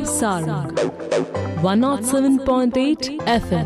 Sarang 107.8 FM.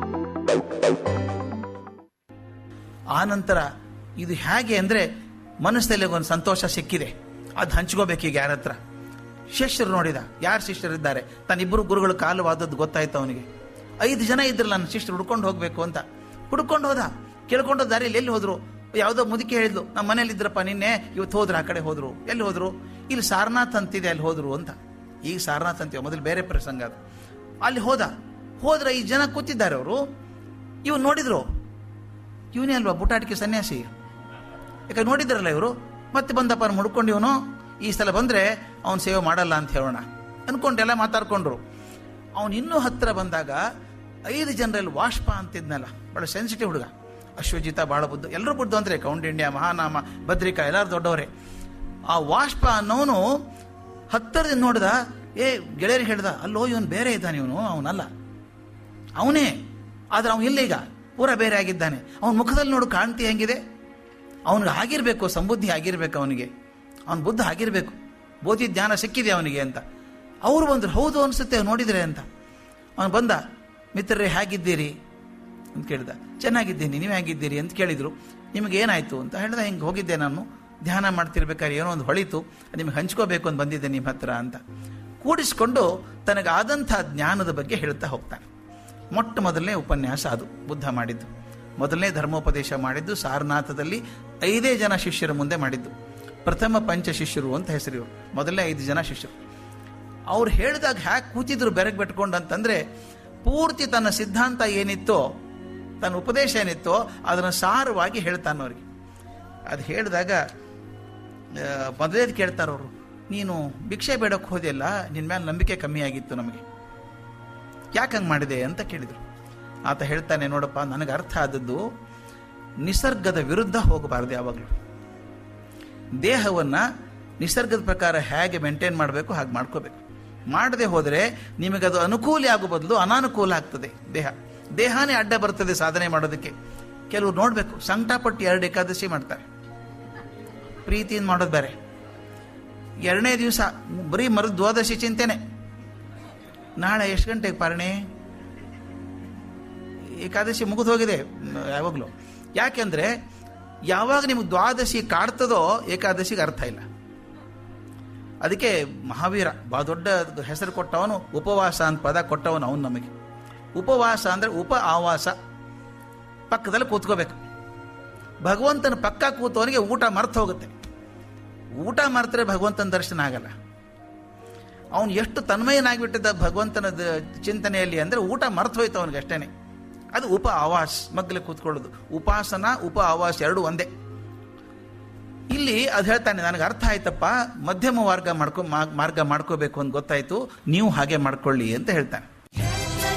ಆ ನಂತರ ಇದು ಹೇಗೆ ಅಂದರೆ ಮನಸ್ಸಲ್ಲಿ ಒಂದು ಸಂತೋಷ ಸಿಕ್ಕಿದೆ ಅದು ಹಂಚ್ಕೋಬೇಕೀಗ ಯಾರ ಹತ್ರ ಶಿಷ್ಯರು ನೋಡಿದ ಯಾರು ಶಿಷ್ಯರಿದ್ದಾರೆ ತನ್ನಿಬ್ಬರು ಗುರುಗಳು ಕಾಲವಾದದ್ದು ಗೊತ್ತಾಯ್ತು ಅವನಿಗೆ ಐದು ಜನ ಇದ್ರಲ್ಲ ನನ್ನ ಶಿಷ್ಯರು ಹುಡ್ಕೊಂಡು ಹೋಗಬೇಕು ಅಂತ ಹುಡ್ಕೊಂಡು ಹೋದ ಕೇಳ್ಕೊಂಡು ದಾರಿಯಲ್ಲಿ ಎಲ್ಲಿ ಹೋದ್ರು ಯಾವುದೋ ಮುದುಕಿ ಹೇಳಿದ್ಲು ನಮ್ಮ ಮನೇಲಿ ಇದ್ರಪ್ಪ ನಿನ್ನೆ ಇವತ್ತು ಹೋದ್ರು ಆ ಕಡೆ ಹೋದ್ರು ಎಲ್ಲಿ ಹೋದ್ರು ಇಲ್ಲಿ ಸಾರನಾಥ್ ಅಂತಿದೆ ಅಲ್ಲಿ ಹೋದ್ರು ಅಂತ ಈಗ ಸಾರನಾಥ್ ಅಂತೀವ ಮೊದಲು ಬೇರೆ ಪ್ರಸಂಗ ಅದು ಅಲ್ಲಿ ಹೋದ ಹೋದ್ರೆ ಈ ಜನ ಕೂತಿದ್ದಾರೆ ಅವರು ಇವ್ ನೋಡಿದ್ರು ಇವನೇ ಅಲ್ವಾ ಬುಟಾಟಿಕೆ ಸನ್ಯಾಸಿ ಯಾಕೆ ನೋಡಿದ್ರಲ್ಲ ಇವರು ಮತ್ತೆ ಬಂದಪ್ಪ ಮುಡ್ಕೊಂಡು ಇವನು ಈ ಸಲ ಬಂದ್ರೆ ಅವನು ಸೇವೆ ಮಾಡಲ್ಲ ಅಂತ ಹೇಳೋಣ ಅನ್ಕೊಂಡೆಲ್ಲ ಮಾತಾಡ್ಕೊಂಡ್ರು ಅವನು ಇನ್ನೂ ಹತ್ರ ಬಂದಾಗ ಐದು ಜನರಲ್ಲಿ ವಾಷ್ಪ ಅಂತಿದ್ನಲ್ಲ ಬಹಳ ಸೆನ್ಸಿಟಿವ್ ಹುಡುಗ ಅಶ್ವಜಿತ ಬಾಳ ಬುದ್ಧ ಎಲ್ಲರೂ ಬುದ್ಧ ಅಂದ್ರೆ ಕೌಂಡಿಣ್ಯ ಮಹಾನಾಮ ಭದ್ರಿಕಾ ಎಲ್ಲರೂ ದೊಡ್ಡವರೇ ಆ ವಾಷ್ಪ ಅನ್ನೋನು ಹತ್ತರದಿಂದ ನೋಡ್ದ ಏ ಗೆಳೆಯರಿಗೆ ಹೇಳ್ದ ಅಲ್ಲೋ ಇವನು ಬೇರೆ ಇದ್ದಾನೆ ಇವನು ಅವನಲ್ಲ ಅವನೇ ಆದ್ರೆ ಅವನು ಇಲ್ಲ ಈಗ ಪೂರ ಬೇರೆ ಆಗಿದ್ದಾನೆ ಅವನ ಮುಖದಲ್ಲಿ ನೋಡು ಕಾಣ್ತಿ ಹೆಂಗಿದೆ ಅವನಿಗೆ ಆಗಿರ್ಬೇಕು ಸಂಬುದ್ಧಿ ಆಗಿರ್ಬೇಕು ಅವನಿಗೆ ಅವನ ಬುದ್ಧ ಆಗಿರ್ಬೇಕು ಬೋಧಿ ಜ್ಞಾನ ಸಿಕ್ಕಿದೆ ಅವನಿಗೆ ಅಂತ ಅವ್ರು ಬಂದ್ರು ಹೌದು ಅನ್ಸುತ್ತೆ ನೋಡಿದ್ರೆ ಅಂತ ಅವನು ಬಂದ ಮಿತ್ರರೇ ಹೇಗಿದ್ದೀರಿ ಅಂತ ಕೇಳಿದ ಚೆನ್ನಾಗಿದ್ದೀನಿ ನೀವು ಹೇಗಿದ್ದೀರಿ ಅಂತ ಕೇಳಿದ್ರು ನಿಮಗೆ ಏನಾಯ್ತು ಅಂತ ಹೇಳಿದ ಹಿಂಗೆ ಹೋಗಿದ್ದೆ ನಾನು ಧ್ಯಾನ ಮಾಡ್ತಿರ್ಬೇಕಾದ್ರೆ ಏನೋ ಒಂದು ಹೊಳಿತು ನಿಮಗೆ ಹಂಚ್ಕೋಬೇಕು ಅಂತ ಬಂದಿದ್ದೆ ನಿಮ್ಮ ಹತ್ರ ಅಂತ ಕೂಡಿಸ್ಕೊಂಡು ತನಗಾದಂಥ ಜ್ಞಾನದ ಬಗ್ಗೆ ಹೇಳ್ತಾ ಹೋಗ್ತಾನೆ ಮೊಟ್ಟ ಮೊದಲನೇ ಉಪನ್ಯಾಸ ಅದು ಬುದ್ಧ ಮಾಡಿದ್ದು ಮೊದಲನೇ ಧರ್ಮೋಪದೇಶ ಮಾಡಿದ್ದು ಸಾರನಾಥದಲ್ಲಿ ಐದೇ ಜನ ಶಿಷ್ಯರ ಮುಂದೆ ಮಾಡಿದ್ದು ಪ್ರಥಮ ಪಂಚ ಶಿಷ್ಯರು ಅಂತ ಹೆಸರು ಇವರು ಮೊದಲನೇ ಐದು ಜನ ಶಿಷ್ಯರು ಅವ್ರು ಹೇಳಿದಾಗ ಹ್ಯಾಕ್ ಕೂತಿದ್ರು ಬೆರಗ್ ಬಿಟ್ಕೊಂಡು ಅಂತಂದ್ರೆ ಪೂರ್ತಿ ತನ್ನ ಸಿದ್ಧಾಂತ ಏನಿತ್ತೋ ತನ್ನ ಉಪದೇಶ ಏನಿತ್ತೋ ಅದನ್ನು ಸಾರವಾಗಿ ಹೇಳ್ತಾನೆ ಅವ್ರಿಗೆ ಅದು ಹೇಳಿದಾಗ ಮೊದಲೇದು ಕೇಳ್ತಾರೆ ಅವರು ನೀನು ಭಿಕ್ಷೆ ಬೇಡಕ್ಕೆ ಹೋದೆಲ್ಲ ನಿನ್ನ ಮೇಲೆ ನಂಬಿಕೆ ಕಮ್ಮಿ ಆಗಿತ್ತು ನಮಗೆ ಯಾಕೆ ಹಂಗೆ ಮಾಡಿದೆ ಅಂತ ಕೇಳಿದರು ಆತ ಹೇಳ್ತಾನೆ ನೋಡಪ್ಪ ನನಗೆ ಅರ್ಥ ಆದದ್ದು ನಿಸರ್ಗದ ವಿರುದ್ಧ ಹೋಗಬಾರ್ದು ಯಾವಾಗಲೂ ದೇಹವನ್ನು ನಿಸರ್ಗದ ಪ್ರಕಾರ ಹೇಗೆ ಮೇಂಟೈನ್ ಮಾಡಬೇಕು ಹಾಗೆ ಮಾಡ್ಕೋಬೇಕು ಮಾಡದೆ ಹೋದರೆ ನಿಮಗದು ಅನುಕೂಲ ಆಗೋ ಬದಲು ಅನಾನುಕೂಲ ಆಗ್ತದೆ ದೇಹ ದೇಹನೇ ಅಡ್ಡ ಬರ್ತದೆ ಸಾಧನೆ ಮಾಡೋದಕ್ಕೆ ಕೆಲವರು ನೋಡಬೇಕು ಸಂಕಟಪಟ್ಟು ಎರಡು ಏಕಾದಶಿ ಮಾಡ್ತಾರೆ ಪ್ರೀತಿಯಿಂದ ಮಾಡೋದು ಬೇರೆ ಎರಡನೇ ದಿವಸ ಬರೀ ಮರು ದ್ವಾದಶಿ ಚಿಂತೆನೆ ನಾಳೆ ಎಷ್ಟು ಗಂಟೆಗೆ ಪಾರಣೆ ಏಕಾದಶಿ ಮುಗಿದು ಹೋಗಿದೆ ಯಾವಾಗಲೂ ಯಾಕೆಂದ್ರೆ ಯಾವಾಗ ನಿಮ್ಗೆ ದ್ವಾದಶಿ ಕಾಡ್ತದೋ ಏಕಾದಶಿಗೆ ಅರ್ಥ ಇಲ್ಲ ಅದಕ್ಕೆ ಮಹಾವೀರ ಬಾ ದೊಡ್ಡ ಹೆಸರು ಕೊಟ್ಟವನು ಉಪವಾಸ ಅಂತ ಪದ ಕೊಟ್ಟವನು ಅವನು ನಮಗೆ ಉಪವಾಸ ಅಂದ್ರೆ ಉಪ ಆವಾಸ ಪಕ್ಕದಲ್ಲಿ ಕೂತ್ಕೋಬೇಕು ಭಗವಂತನ ಪಕ್ಕ ಕೂತವನಿಗೆ ಊಟ ಮರ್ತು ಹೋಗುತ್ತೆ ಊಟ ಮರ್ತರೆ ಭಗವಂತನ ದರ್ಶನ ಆಗಲ್ಲ ಅವನು ಎಷ್ಟು ತನ್ಮಯನಾಗಿಬಿಟ್ಟಿದ್ದ ಭಗವಂತನ ಚಿಂತನೆಯಲ್ಲಿ ಅಂದರೆ ಊಟ ಮರ್ತು ಹೋಯ್ತು ಅವನಿಗೆ ಅಷ್ಟೇನೆ ಅದು ಉಪ ಆವಾಸ್ ಮಗ್ಗಲೆ ಕೂತ್ಕೊಳ್ಳೋದು ಉಪಾಸನ ಉಪ ಆವಾಸ್ ಎರಡು ಒಂದೇ ಇಲ್ಲಿ ಅದು ಹೇಳ್ತಾನೆ ನನಗೆ ಅರ್ಥ ಆಯ್ತಪ್ಪ ಮಧ್ಯಮ ಮಾರ್ಗ ಮಾಡ್ಕೊ ಮಾರ್ಗ ಮಾಡ್ಕೋಬೇಕು ಅಂತ ಗೊತ್ತಾಯ್ತು ನೀವು ಹಾಗೆ ಮಾಡ್ಕೊಳ್ಳಿ ಅಂತ ಹೇಳ್ತಾನೆ